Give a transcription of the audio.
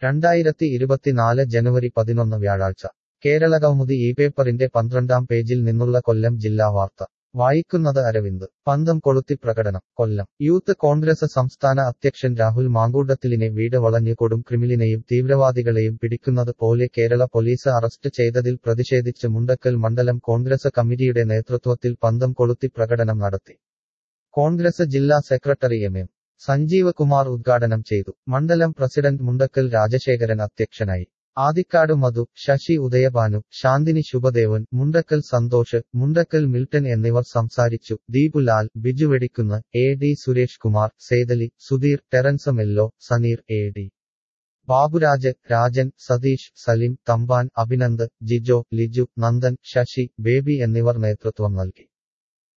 രണ്ടായിരത്തി ഇരുപത്തിനാല് ജനുവരി പതിനൊന്ന് വ്യാഴാഴ്ച കേരളകൗമുദി ഈ പേപ്പറിന്റെ പന്ത്രണ്ടാം പേജിൽ നിന്നുള്ള കൊല്ലം ജില്ലാ വാർത്ത വായിക്കുന്നത് അരവിന്ദ് പന്തം കൊളുത്തി പ്രകടനം കൊല്ലം യൂത്ത് കോൺഗ്രസ് സംസ്ഥാന അധ്യക്ഷൻ രാഹുൽ മാങ്കൂട്ടത്തിലിനെ വീട് വളഞ്ഞു കൊടും ക്രിമിലിനെയും തീവ്രവാദികളെയും പിടിക്കുന്നത് പോലെ കേരള പോലീസ് അറസ്റ്റ് ചെയ്തതിൽ പ്രതിഷേധിച്ച് മുണ്ടക്കൽ മണ്ഡലം കോൺഗ്രസ് കമ്മിറ്റിയുടെ നേതൃത്വത്തിൽ പന്തം കൊളുത്തി പ്രകടനം നടത്തി കോൺഗ്രസ് ജില്ലാ secretary M M Sanjeev Kumar ഉദ്ഘാടനം ചെയ്തു മണ്ഡലം പ്രസിഡന്റ് മുണ്ടക്കൽ രാജശേഖരൻ അധ്യക്ഷനായി ആദിക്കാട് മധു ശശി ഉദയഭാനു ശാന്തിനി ശുഭദേവൻ മുണ്ടക്കൽ സന്തോഷ് മുണ്ടക്കൽ മിൽട്ടൺ എന്നിവർ സംസാരിച്ചു Deepulal Biju Vedikkunnu A D Suresh Kumar Sethali Sudheer Terence Mello Sanir A D Baburaj Rajan Satheesh Saleem Thampan Abhinand Jijo Liju Nandan Sasi Baby എന്നിവർ നേതൃത്വം നൽകി